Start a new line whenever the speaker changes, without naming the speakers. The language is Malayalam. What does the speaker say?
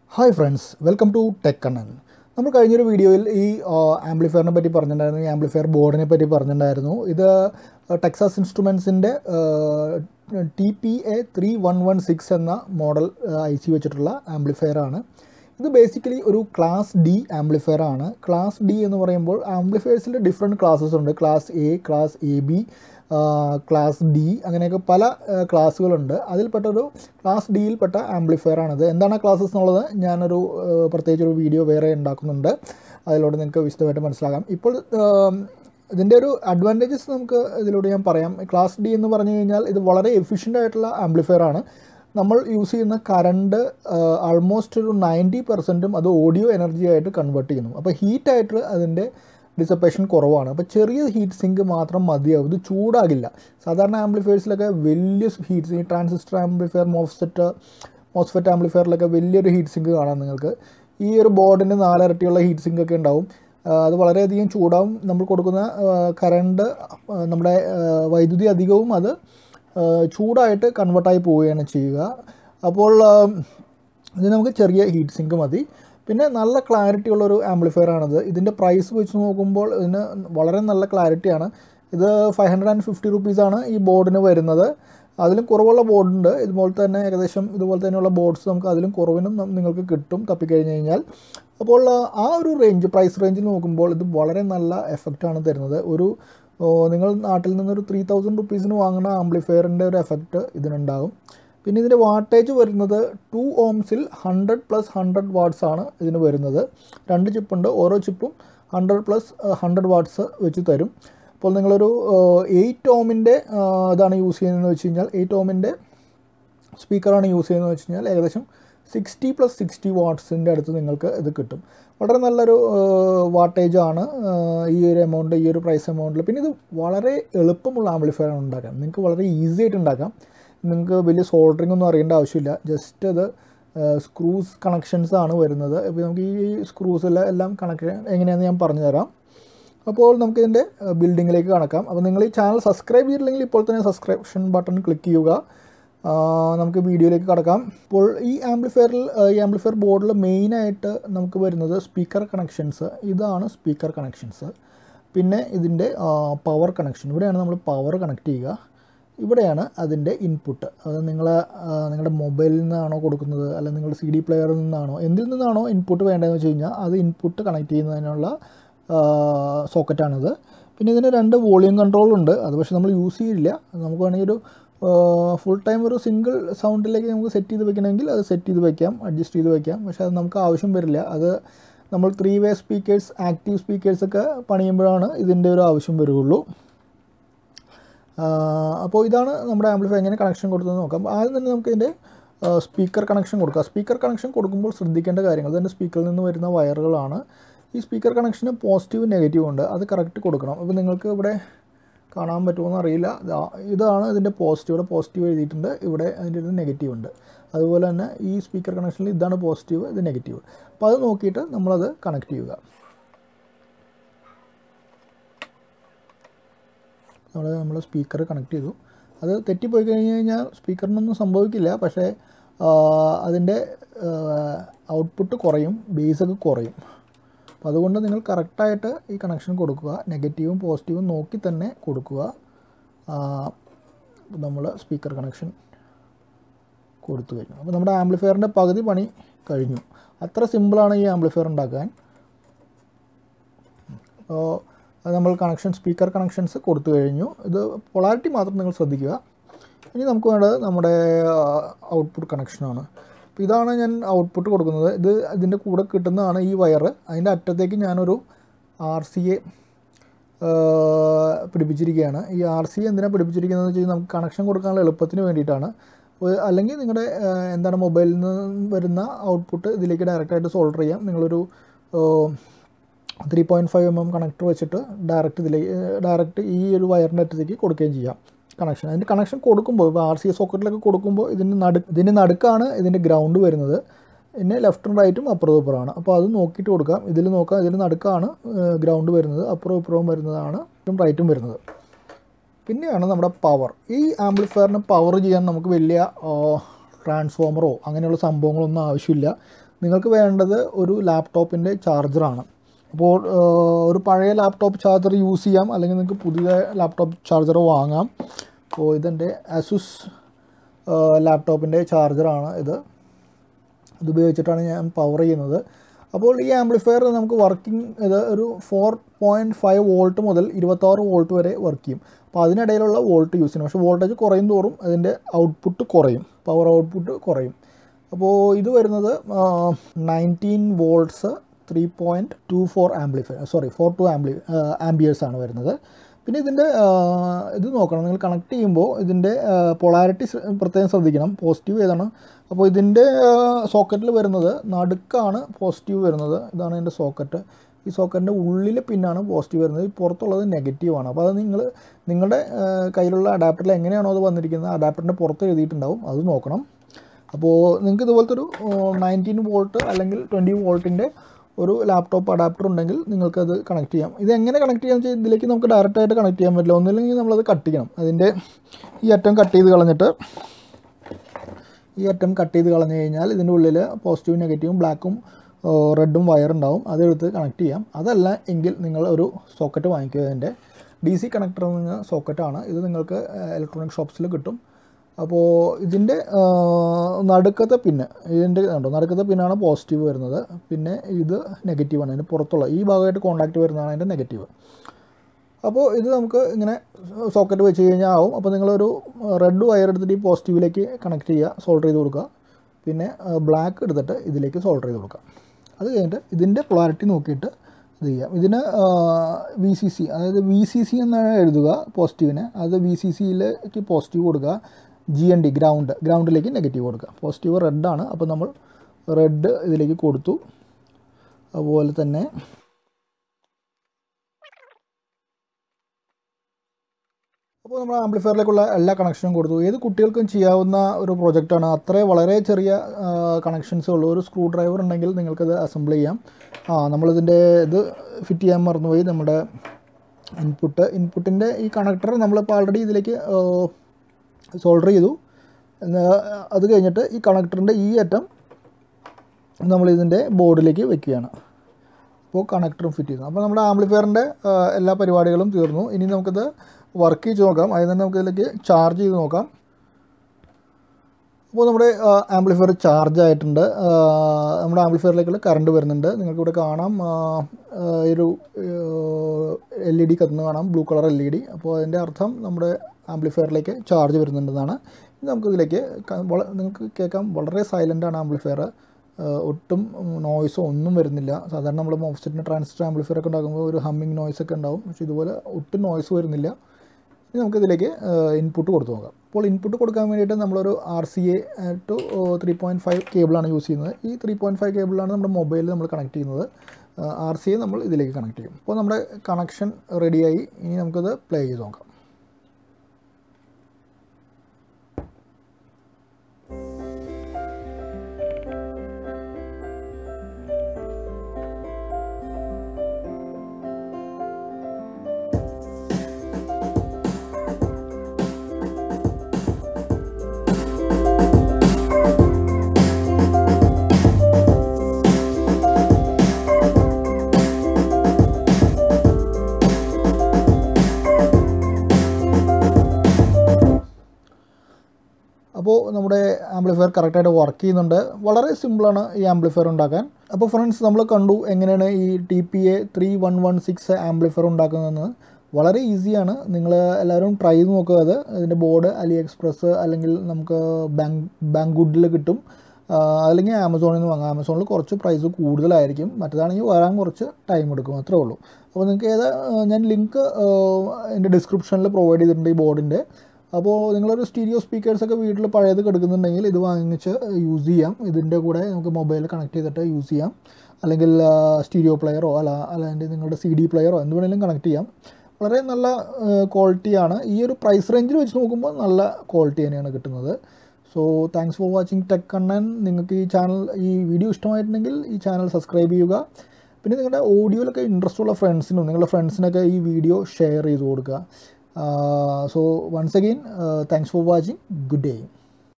hi friends welcome to tech Kannan നമ്മൾ കഴിഞ്ഞൊരു വീഡിയോയിൽ ഈ ആംപ്ലിഫയറിനെ പറ്റി പറഞ്ഞിട്ടുണ്ടായിരുന്നു ഈ ആംപ്ലിഫയർ ബോർഡിനെ പറ്റി പറഞ്ഞിട്ടുണ്ടായിരുന്നു ഇത് ടെക്സാസ് ഇൻസ്ട്രുമെൻസിൻ്റെ T P A three one one six എന്ന മോഡൽ ഐ സി വെച്ചിട്ടുള്ള ആംപ്ലിഫയർ ആണ് ഇത് ബേസിക്കലി ഒരു ക്ലാസ് ഡി ആംപ്ലിഫയർ ആണ് ക്ലാസ് ഡി എന്ന് പറയുമ്പോൾ ആംപ്ലിഫയേഴ്സിൽ ഡിഫറെൻറ്റ് ക്ലാസ്സസ് ഉണ്ട് class A class A B class D അങ്ങനെയൊക്കെ പല ക്ലാസ്സുകളുണ്ട് അതിൽപ്പെട്ടൊരു ക്ലാസ് ഡിയിൽപ്പെട്ട ആംപ്ലിഫയർ ആണിത് എന്താണ് ആ ക്ലാസ്സസ് എന്നുള്ളത് ഞാനൊരു പ്രത്യേകിച്ച് ഒരു വീഡിയോ വേറെ ഉണ്ടാക്കുന്നുണ്ട് അതിലൂടെ നിങ്ങൾക്ക് വിശദമായിട്ട് മനസ്സിലാകാം ഇപ്പോൾ ഇതിൻ്റെ ഒരു അഡ്വാൻറ്റേജസ് നമുക്ക് ഇതിലൂടെ ഞാൻ പറയാം ക്ലാസ് ഡി എന്ന് പറഞ്ഞു കഴിഞ്ഞാൽ ഇത് വളരെ എഫിഷ്യൻ്റ് ആയിട്ടുള്ള ആംപ്ലിഫയർ ആണ് നമ്മൾ യൂസ് ചെയ്യുന്ന കറണ്ട് ആൾമോസ്റ്റ് ഒരു നയൻറ്റി പെർസെൻറ്റും അത് ഓഡിയോ എനർജി ആയിട്ട് കൺവേർട്ട് ചെയ്യുന്നു അപ്പോൾ ഹീറ്റായിട്ട് അതിൻ്റെ ഡിസപ്പേഷൻ കുറവാണ് അപ്പോൾ ചെറിയ ഹീറ്റ് സിങ്ക് മാത്രം മതിയാവും ഇത് ചൂടാകില്ല സാധാരണ ആംപ്ലിഫയേഴ്സിലൊക്കെ വലിയ heat sink transistor amplifier mofset MOSFET ആംപ്ലിഫയറിലൊക്കെ വലിയൊരു ഹീറ്റ് സിങ്ക് കാണാം നിങ്ങൾക്ക് ഈ ഒരു ബോർഡിന് നാലിരട്ടിയുള്ള ഹീറ്റ് സിങ്ക് ഒക്കെ ഉണ്ടാവും അത് വളരെയധികം ചൂടാവും നമ്മൾ കൊടുക്കുന്ന കറണ്ട് നമ്മുടെ വൈദ്യുതി അധികവും അത് ചൂടായിട്ട് കൺവേർട്ടായി പോവുകയാണ് ചെയ്യുക അപ്പോൾ ഇത് നമുക്ക് ചെറിയ ഹീറ്റ് സിങ്ക് മതി പിന്നെ നല്ല ക്ലാരിറ്റി ഉള്ളൊരു ആംപ്ലിഫയർ ആണിത് ഇതിൻ്റെ പ്രൈസ് വെച്ച് നോക്കുമ്പോൾ ഇതിന് വളരെ നല്ല ക്ലാരിറ്റിയാണ് ഇത് ഫൈവ് ഹൺഡ്രഡ് ആൻഡ് ഫിഫ്റ്റി റുപ്പീസാണ് ഈ ബോർഡിന് വരുന്നത് അതിലും കുറവുള്ള ബോർഡുണ്ട് ഇതുപോലെ തന്നെ ഏകദേശം ഇതുപോലെ തന്നെയുള്ള ബോർഡ്സ് നമുക്ക് അതിലും കുറവിനും നിങ്ങൾക്ക് കിട്ടും തപ്പിക്കഴിഞ്ഞ് കഴിഞ്ഞാൽ അപ്പോൾ ആ ഒരു റേഞ്ച് പ്രൈസ് റേഞ്ചിൽ നോക്കുമ്പോൾ ഇത് വളരെ നല്ല എഫക്റ്റാണ് തരുന്നത് ഒരു നിങ്ങൾ നാട്ടിൽ നിന്നൊരു ത്രീ തൗസൻഡ് റുപ്പീസിന് വാങ്ങുന്ന ആംപ്ലിഫയറിൻ്റെ ഒരു എഫക്റ്റ് ഇതിനുണ്ടാകും പിന്നെ ഇതിൻ്റെ വാട്ടേജ് വരുന്നത് ടു ഓംസിൽ ഹൺഡ്രഡ് പ്ലസ് ഹൺഡ്രഡ് വാട്ട്സ് ആണ് ഇതിന് വരുന്നത് രണ്ട് ചിപ്പുണ്ട് ഓരോ ചിപ്പും ഹൺഡ്രഡ് പ്ലസ് ഹൺഡ്രഡ് വാട്ട്സ് വെച്ച് തരും അപ്പോൾ നിങ്ങളൊരു എയ്റ്റ് ഓമിൻ്റെ ഇതാണ് യൂസ് ചെയ്യുന്നതെന്ന് വെച്ച് കഴിഞ്ഞാൽ എയ്റ്റ് ഓമിൻ്റെ സ്പീക്കറാണ് യൂസ് ചെയ്യുന്നതെന്ന് വെച്ച് കഴിഞ്ഞാൽ ഏകദേശം സിക്സ്റ്റി പ്ലസ് സിക്സ്റ്റി വാട്ട്സിൻ്റെ അടുത്ത് നിങ്ങൾക്ക് ഇത് കിട്ടും വളരെ നല്ലൊരു വാട്ടേജ് ആണ് ഈ ഒരു എമൗണ്ട് ഈ ഒരു പ്രൈസ് എമൗണ്ടിൽ പിന്നെ ഇത് വളരെ എളുപ്പമുള്ള ആംപ്ലിഫയർ ആണ് ഉണ്ടാക്കാം നിങ്ങൾക്ക് വളരെ ഈസി ആയിട്ട് ഉണ്ടാക്കാം നിങ്ങൾക്ക് വലിയ സോൾഡറിംഗ് ഒന്നും അറിയേണ്ട ആവശ്യമില്ല ജസ്റ്റ് അത് സ്ക്രൂസ് കണക്ഷൻസ് ആണ് വരുന്നത് ഇപ്പോൾ നമുക്ക് ഈ സ്ക്രൂസ് എല്ലാം കണക്ഷൻ എങ്ങനെയാണെന്ന് ഞാൻ പറഞ്ഞു തരാം അപ്പോൾ നമുക്കിതിൻ്റെ ബിൽഡിങ്ങിലേക്ക് കണക്കാം അപ്പോൾ നിങ്ങൾ ഈ ചാനൽ സബ്സ്ക്രൈബ് ചെയ്തില്ലെങ്കിൽ ഇപ്പോൾ തന്നെ സബ്സ്ക്രിപ്ഷൻ ബട്ടൺ ക്ലിക്ക് ചെയ്യുക നമുക്ക് വീഡിയോയിലേക്ക് കടക്കാം ഇപ്പോൾ ഈ ആംപ്ലിഫയറിൽ ഈ ആംപ്ലിഫയർ ബോർഡിൽ മെയിനായിട്ട് നമുക്ക് വരുന്നത് സ്പീക്കർ കണക്ഷൻസ് ഇതാണ് സ്പീക്കർ കണക്ഷൻസ് പിന്നെ ഇതിൻ്റെ പവർ കണക്ഷൻ ഇവിടെയാണ് നമ്മൾ പവർ കണക്ട് ചെയ്യുക ഇവിടെയാണ് അതിൻ്റെ ഇൻപുട്ട് അത് നിങ്ങൾ നിങ്ങളുടെ മൊബൈലിൽ നിന്നാണോ കൊടുക്കുന്നത് അല്ലെങ്കിൽ നിങ്ങളുടെ സി ഡി പ്ലെയറിൽ നിന്നാണോ എന്തിൽ നിന്നാണോ ഇൻപുട്ട് വേണ്ടതെന്ന് വെച്ച് കഴിഞ്ഞാൽ അത് ഇൻപുട്ട് കണക്ട് ചെയ്യുന്നതിനുള്ള സോക്കറ്റാണിത് പിന്നെ ഇതിന് രണ്ട് വോളിയം കൺട്രോൾ ഉണ്ട് അത് പക്ഷേ നമ്മൾ യൂസ് ചെയ്യില്ല നമുക്ക് വേണമെങ്കിൽ ഒരു ഫുൾ ടൈം ഒരു സിംഗിൾ സൗണ്ടിലേക്ക് നമുക്ക് സെറ്റ് ചെയ്ത് വെക്കണമെങ്കിൽ അത് സെറ്റ് ചെയ്ത് വെക്കാം അഡ്ജസ്റ്റ് ചെയ്ത് വെക്കാം പക്ഷേ അത് നമുക്ക് ആവശ്യം വരില്ല അത് നമ്മൾ ത്രീ വേ സ്പീക്കേഴ്സ് ആക്റ്റീവ് സ്പീക്കേഴ്സൊക്കെ പണിയുമ്പോഴാണ് ഇതിൻ്റെ ഒരു ആവശ്യം വരുള്ളൂ അപ്പോൾ ഇതാണ് നമ്മുടെ ആംപ്ലിഫയർ എങ്ങനെ കണക്ഷൻ കൊടുത്തതെന്ന് നോക്കാം ആദ്യം തന്നെ നമുക്ക് ഇതിൻ്റെ സ്പീക്കർ കണക്ഷൻ കൊടുക്കാം സ്പീക്കർ കണക്ഷൻ കൊടുക്കുമ്പോൾ ശ്രദ്ധിക്കേണ്ട കാര്യങ്ങൾ ഇതിൻ്റെ സ്പീക്കറിൽ നിന്ന് വരുന്ന വയറുകളാണ് ഈ സ്പീക്കർ കണക്ഷന് പോസിറ്റീവ് നെഗറ്റീവ് ഉണ്ട് അത് കറക്റ്റ് കൊടുക്കണം അപ്പോൾ നിങ്ങൾക്ക് ഇവിടെ കാണാൻ പറ്റുമോ അറിയില്ല ഇതാണ് ഇതിൻ്റെ പോസിറ്റീവ് ഇവിടെ പോസിറ്റീവ് എഴുതിയിട്ടുണ്ട് ഇവിടെ അതിൻ്റെ ഒരു നെഗറ്റീവ് ഉണ്ട് അതുപോലെ തന്നെ ഈ സ്പീക്കർ കണക്ഷനിൽ ഇതാണ് പോസിറ്റീവ് ഇത് നെഗറ്റീവ് അപ്പോൾ അത് നോക്കിയിട്ട് നമ്മളത് കണക്ട് ചെയ്യുക നമ്മൾ നമ്മൾ സ്പീക്കർ കണക്ട് ചെയ്തു അത് തെറ്റിപ്പോയി കഴിഞ്ഞ് കഴിഞ്ഞാൽ സ്പീക്കറിനൊന്നും സംഭവിക്കില്ല പക്ഷേ അതിൻ്റെ ഔട്ട്പുട്ട് കുറയും ബേസൊക്കെ കുറയും അപ്പോൾ അതുകൊണ്ട് നിങ്ങൾ കറക്റ്റായിട്ട് ഈ കണക്ഷൻ കൊടുക്കുക നെഗറ്റീവും പോസിറ്റീവും നോക്കി തന്നെ കൊടുക്കുക നമ്മൾ സ്പീക്കർ കണക്ഷൻ കൊടുത്തു കഴിഞ്ഞു അപ്പോൾ നമ്മുടെ ആംപ്ലിഫയറിൻ്റെ പകുതി പണി കഴിഞ്ഞു അത്ര സിമ്പിളാണ് ഈ ആംപ്ലിഫയർ ഉണ്ടാക്കാൻ അപ്പോൾ അത് നമ്മൾ കണക്ഷൻ സ്പീക്കർ കണക്ഷൻസ് കൊടുത്തു കഴിഞ്ഞു ഇത് പൊളാരിറ്റി മാത്രം നിങ്ങൾ ശ്രദ്ധിക്കുക ഇനി നമുക്ക് വേണ്ടത് നമ്മുടെ ഔട്ട്പുട്ട് കണക്ഷനാണ് അപ്പോൾ ഇതാണ് ഞാൻ ഔട്ട്പുട്ട് കൊടുക്കുന്നത് ഇത് ഇതിൻ്റെ കൂടെ കിട്ടുന്നതാണ് ഈ വയർ അതിൻ്റെ അറ്റത്തേക്ക് ഞാനൊരു ആർ സി എ പിടിപ്പിച്ചിരിക്കുകയാണ് ഈ ആർ സി എന്തിനാണ് പിടിപ്പിച്ചിരിക്കുന്നതെന്ന് വെച്ച് കഴിഞ്ഞാൽ നമുക്ക് കണക്ഷൻ കൊടുക്കാനുള്ള എളുപ്പത്തിന് വേണ്ടിയിട്ടാണ് അല്ലെങ്കിൽ നിങ്ങളുടെ എന്താണ് മൊബൈലിൽ നിന്ന് വരുന്ന ഔട്ട്പുട്ട് ഇതിലേക്ക് ഡയറക്റ്റായിട്ട് സോൾഡർ ചെയ്യാം നിങ്ങളൊരു three point five M M connector വെച്ചിട്ട് ഡയറക്റ്റ് ഇതിലേക്ക് ഡയറക്റ്റ് ഈ ഒരു വയറിൻ്റെ അറ്റത്തേക്ക് കൊടുക്കുകയും ചെയ്യാം കണക്ഷൻ അതിൻ്റെ കണക്ഷൻ കൊടുക്കുമ്പോൾ ഇപ്പോൾ ആർ സി എസ് സോക്കറ്റിലൊക്കെ കൊടുക്കുമ്പോൾ ഇതിൻ്റെ നടു ഇതിൻ്റെ നടുക്കാണ് ഇതിൻ്റെ ഗ്രൗണ്ട് വരുന്നത് പിന്നെ ലെഫ്റ്റും റൈറ്റും അപ്പുറവും ഇപ്പുറമാണ് അപ്പോൾ അത് നോക്കിയിട്ട് കൊടുക്കാം ഇതിൽ നോക്കാം ഇതിൽ നടുക്കാണ് ഗ്രൗണ്ട് വരുന്നത് അപ്പുറവും ഇപ്പുറവും വരുന്നതാണ് റൈറ്റും വരുന്നത് പിന്നെയാണ് നമ്മുടെ പവർ ഈ ആംപ്ലിഫയറിന് പവർ ചെയ്യാൻ നമുക്ക് വലിയ ട്രാൻസ്ഫോമറോ അങ്ങനെയുള്ള സംഭവങ്ങളൊന്നും ആവശ്യമില്ല നിങ്ങൾക്ക് വേണ്ടത് ഒരു ലാപ്ടോപ്പിൻ്റെ ചാർജറാണ് അപ്പോൾ ഒരു പഴയ ലാപ്ടോപ്പ് ചാർജർ യൂസ് ചെയ്യാം അല്ലെങ്കിൽ നിങ്ങൾക്ക് പുതിയ ലാപ്ടോപ്പ് ചാർജർ വാങ്ങാം അപ്പോൾ ഇതെൻ്റെ അസുസ് ലാപ്ടോപ്പിൻ്റെ ചാർജറാണ് ഇത് ഇത് ഉപയോഗിച്ചിട്ടാണ് ഞാൻ പവർ ചെയ്യുന്നത് അപ്പോൾ ഈ ആംപ്ലിഫയർ നമുക്ക് വർക്കിംഗ് ഇത് ഒരു ഫോർ പോയിൻറ്റ് ഫൈവ് വോൾട്ട് മുതൽ ഇരുപത്താറ് വോൾട്ട് വരെ വർക്ക് ചെയ്യും അപ്പോൾ അതിനിടയിലുള്ള വോൾട്ട് യൂസ് ചെയ്യണം പക്ഷേ വോൾട്ടേജ് കുറയും തോറും അതിൻ്റെ ഔട്ട്പുട്ട് കുറയും പവർ ഔട്ട്പുട്ട് കുറയും അപ്പോൾ ഇത് വരുന്നത് nineteen volts three point two four amplifier sorry four two ampli amperes ആണ് വരുന്നത് പിന്നെ ഇതിൻ്റെ ഇത് നോക്കണം നിങ്ങൾ കണക്ട് ചെയ്യുമ്പോൾ ഇതിൻ്റെ പൊളാരിറ്റി പ്രത്യേകം ശ്രദ്ധിക്കണം പോസിറ്റീവ് ഏതാണ് അപ്പോൾ ഇതിൻ്റെ സോക്കറ്റിൽ വരുന്നത് നടുക്കാണ് പോസിറ്റീവ് വരുന്നത് ഇതാണ് ഇതിൻ്റെ സോക്കറ്റ് ഈ സോക്കറ്റിൻ്റെ ഉള്ളിൽ പിന്നാണ് പോസിറ്റീവ് വരുന്നത് ഈ പുറത്തുള്ളത് നെഗറ്റീവാണ് അപ്പോൾ അത് നിങ്ങൾ നിങ്ങളുടെ കയ്യിലുള്ള അഡാപ്റ്ററിൽ എങ്ങനെയാണോ അത് വന്നിരിക്കുന്നത് അഡാപ്റ്ററിൻ്റെ പുറത്ത് എഴുതിയിട്ടുണ്ടാവും അത് നോക്കണം അപ്പോൾ നിങ്ങൾക്ക് ഇതുപോലത്തെ ഒരു നയൻറ്റീൻ വോൾട്ട് അല്ലെങ്കിൽ ട്വൻറ്റി വോൾട്ടിൻ്റെ ഒരു ലാപ്ടോപ്പ് അഡാപ്റ്റർ ഉണ്ടെങ്കിൽ നിങ്ങൾക്കത് കണക്ട് ചെയ്യാം ഇത് എങ്ങനെ കണക്ട് ചെയ്യാന്ന് വെച്ചാൽ ഇതിലേക്ക് നമുക്ക് ഡയറക്റ്റായിട്ട് കണക്ട് ചെയ്യാൻ പറ്റില്ല ഒന്നില്ലെങ്കിൽ നമ്മളത് കട്ട് ചെയ്യണം അതിൻ്റെ ഈ അറ്റം കട്ട് ചെയ്ത് കളഞ്ഞിട്ട് ഈ അറ്റം കട്ട് ചെയ്ത് കളഞ്ഞു കഴിഞ്ഞാൽ ഇതിൻ്റെ ഉള്ളിൽ പോസിറ്റീവും നെഗറ്റീവും ബ്ലാക്കും റെഡും വയർ ഉണ്ടാവും അതെടുത്ത് കണക്ട് ചെയ്യാം അതല്ല എങ്കിൽ നിങ്ങൾ ഒരു സോക്കറ്റ് വാങ്ങിക്കുക ഇതിൻ്റെ ഡി സി കണക്ടർ എന്ന സോക്കറ്റാണ് ഇത് നിങ്ങൾക്ക് ഇലക്ട്രോണിക് ഷോപ്സിൽ കിട്ടും അപ്പോൾ ഇതിൻ്റെ നടുക്കത്തെ പിന്ന് ഇതിൻ്റെ കണ്ടോ നടുക്കത്തെ പിന്നാണ് പോസിറ്റീവ് വരുന്നത് പിന്നെ ഇത് നെഗറ്റീവാണ് അതിൻ്റെ പുറത്തുള്ള ഈ ഭാഗമായിട്ട് കോൺടാക്റ്റ് വരുന്നതാണ് അതിൻ്റെ നെഗറ്റീവ് അപ്പോൾ ഇത് നമുക്ക് ഇങ്ങനെ സോക്കറ്റ് വെച്ച് കഴിഞ്ഞാൽ ആവും അപ്പോൾ നിങ്ങളൊരു റെഡ് വയർ എടുത്തിട്ട് ഈ പോസിറ്റീവിലേക്ക് കണക്ട് ചെയ്യുക സോൾഡർ ചെയ്ത് കൊടുക്കുക പിന്നെ ബ്ലാക്ക് എടുത്തിട്ട് ഇതിലേക്ക് സോൾഡർ ചെയ്ത് കൊടുക്കുക അത് കഴിഞ്ഞിട്ട് ഇതിൻ്റെ പൊളാരിറ്റി നോക്കിയിട്ട് ഇത് ചെയ്യാം ഇതിന് വി സി സി അതായത് വി സി സി എന്നാണ് എഴുതുക പോസിറ്റീവിന് അത് വി സി സിയിലേക്ക് പോസിറ്റീവ് കൊടുക്കുക ജി എൻ ഡി ഗ്രൗണ്ട് ഗ്രൗണ്ടിലേക്ക് നെഗറ്റീവ് കൊടുക്കുക പോസിറ്റീവ് റെഡാണ് അപ്പോൾ നമ്മൾ റെഡ് ഇതിലേക്ക് കൊടുത്തു അതുപോലെ തന്നെ അപ്പോൾ നമ്മൾ ആംപ്ലിഫയറിലേക്കുള്ള എല്ലാ കണക്ഷനും കൊടുത്തു ഏത് കുട്ടികൾക്കും ചെയ്യാവുന്ന ഒരു പ്രോജക്റ്റാണ് അത്രേ വളരെ ചെറിയ കണക്ഷൻസേ ഉള്ളൂ ഒരു സ്ക്രൂ ഡ്രൈവർ ഉണ്ടെങ്കിൽ നിങ്ങൾക്കത് അസംബിൾ ചെയ്യാം ആ നമ്മളിതിൻ്റെ ഇത് ഫിറ്റ് ചെയ്യാൻ മറന്നുപോയി നമ്മുടെ ഇൻപുട്ട് ഇൻപുട്ടിൻ്റെ ഈ കണക്ടർ നമ്മളിപ്പോൾ ആൾറെഡി ഇതിലേക്ക് സോൾഡർ ചെയ്തു അത് കഴിഞ്ഞിട്ട് ഈ കണക്ടറിൻ്റെ ഈ അറ്റം നമ്മളിതിൻ്റെ ബോർഡിലേക്ക് വെക്കുകയാണ് അപ്പോൾ കണക്ടറും ഫിറ്റ് ചെയ്യുന്നു അപ്പോൾ നമ്മുടെ ആംപ്ലിഫയറിൻ്റെ എല്ലാ പരിപാടികളും തീർന്നു ഇനി നമുക്കിത് വർക്ക് ചെയ്ത് നോക്കാം അതിൽ തന്നെ നമുക്ക് ഇതിലേക്ക് ചാർജ് ചെയ്ത് നോക്കാം അപ്പോൾ നമ്മുടെ ആംപ്ലിഫയർ ചാർജ് ആയിട്ടുണ്ട് നമ്മുടെ ആംപ്ലിഫയറിലേക്കുള്ള കറണ്ട് വരുന്നുണ്ട് നിങ്ങൾക്കിവിടെ കാണാം ഈ ഒരു എൽ ഇ ഡി കത്തുന്ന കാണാം blue colour L E D അപ്പോൾ അതിൻ്റെ അർത്ഥം നമ്മുടെ ആംപ്ലിഫയറിലേക്ക് ചാർജ് വരുന്നുണ്ടെന്നാണ് നമുക്കിതിലേക്ക് നിങ്ങൾക്ക് കേൾക്കാം വളരെ സൈലൻ്റാണ് ആംപ്ലിഫയർ ഒട്ടും നോയ്സോ ഒന്നും വരുന്നില്ല സാധാരണ നമ്മൾ മോഫ്സെറ്റിന് ട്രാൻസിസ്റ്റർ ആംപ്ലിഫയർ ഒക്കെ ഉണ്ടാക്കുമ്പോൾ ഒരു ഹമ്മിങ് നോയ്സ് ഒക്കെ ഉണ്ടാവും പക്ഷേ ഇതുപോലെ ഒട്ടും നോയ്സ് വരുന്നില്ല ഇനി നമുക്കിതിലേക്ക് ഇൻപുട്ട് കൊടുത്തു നോക്കാം അപ്പോൾ ഇൻപുട്ട് കൊടുക്കാൻ വേണ്ടിയിട്ട് നമ്മളൊരു R C A two three point five കേബിളാണ് യൂസ് ചെയ്യുന്നത് ഈ ത്രീ പോയിൻറ്റ് ഫൈവ് കേബിളാണ് നമ്മുടെ മൊബൈലിൽ നമ്മൾ കണക്ട് ചെയ്യുന്നത് ആർ സി എ നമ്മൾ ഇതിലേക്ക് കണക്ട് ചെയ്യും അപ്പോൾ നമ്മുടെ കണക്ഷൻ റെഡിയായി ഇനി നമുക്കത് പ്ലേ ചെയ്ത് നോക്കാം അപ്പോൾ നമ്മുടെ ആംപ്ലിഫയർ കറക്റ്റായിട്ട് വർക്ക് ചെയ്യുന്നുണ്ട് വളരെ സിമ്പിളാണ് ഈ ആംപ്ലിഫയർ ഉണ്ടാക്കാൻ അപ്പോൾ ഫ്രണ്ട്സ് നമ്മൾ കണ്ടു എങ്ങനെയാണ് ഈ T P A three one one six amplifier ഉണ്ടാക്കുന്നതെന്ന് വളരെ ഈസിയാണ് നിങ്ങൾ എല്ലാവരും ട്രൈ ചെയ്ത് നോക്കുക അത് ഇതിൻ്റെ ബോർഡ് അലി എക്സ്പ്രസ് അല്ലെങ്കിൽ നമുക്ക് ബാങ്ക് ബാങ്കുഡിൽ കിട്ടും അല്ലെങ്കിൽ ആമസോണിൽ നിന്ന് വാങ്ങാം ആമസോണിൽ കുറച്ച് പ്രൈസ് കൂടുതലായിരിക്കും മറ്റേതാണെങ്കിൽ വരാൻ കുറച്ച് ടൈം എടുക്കും അത്രേ ഉള്ളൂ അപ്പോൾ നിങ്ങൾക്ക് ഏതാ ഞാൻ ലിങ്ക് എൻ്റെ ഡിസ്ക്രിപ്ഷനിൽ പ്രൊവൈഡ് ചെയ്തിട്ടുണ്ട് ഈ ബോർഡിൻ്റെ അപ്പോൾ നിങ്ങളൊരു സ്റ്റീരിയോ സ്പീക്കേഴ്സൊക്കെ വീട്ടിൽ പഴയത് കിടക്കുന്നുണ്ടെങ്കിൽ ഇത് വാങ്ങിച്ച് യൂസ് ചെയ്യാം ഇതിൻ്റെ കൂടെ നമുക്ക് മൊബൈൽ കണക്ട് ചെയ്തിട്ട് യൂസ് ചെയ്യാം അല്ലെങ്കിൽ സ്റ്റീരിയോ പ്ലെയറോ അല്ല അല്ലെങ്കിൽ നിങ്ങളുടെ സി ഡി പ്ലെയറോ എന്ത് വേണമെങ്കിലും കണക്ട് ചെയ്യാം വളരെ നല്ല ക്വാളിറ്റിയാണ് ഈ ഒരു പ്രൈസ് റേഞ്ചിൽ വെച്ച് നോക്കുമ്പോൾ നല്ല ക്വാളിറ്റി തന്നെയാണ് കിട്ടുന്നത് so thanks for watching tech Kannan നിങ്ങൾക്ക് ഈ ചാനൽ ഈ വീഡിയോ ഇഷ്ടമായിട്ടുണ്ടെങ്കിൽ ഈ ചാനൽ സബ്സ്ക്രൈബ് ചെയ്യുക പിന്നെ നിങ്ങളുടെ ഓഡിയോയിലൊക്കെ ഇൻട്രസ്റ്റ് ഉള്ള ഫ്രണ്ട്സിനും നിങ്ങളുടെ ഫ്രണ്ട്സിനൊക്കെ ഈ വീഡിയോ ഷെയർ ചെയ്ത് കൊടുക്കുക so once again thanks for watching good day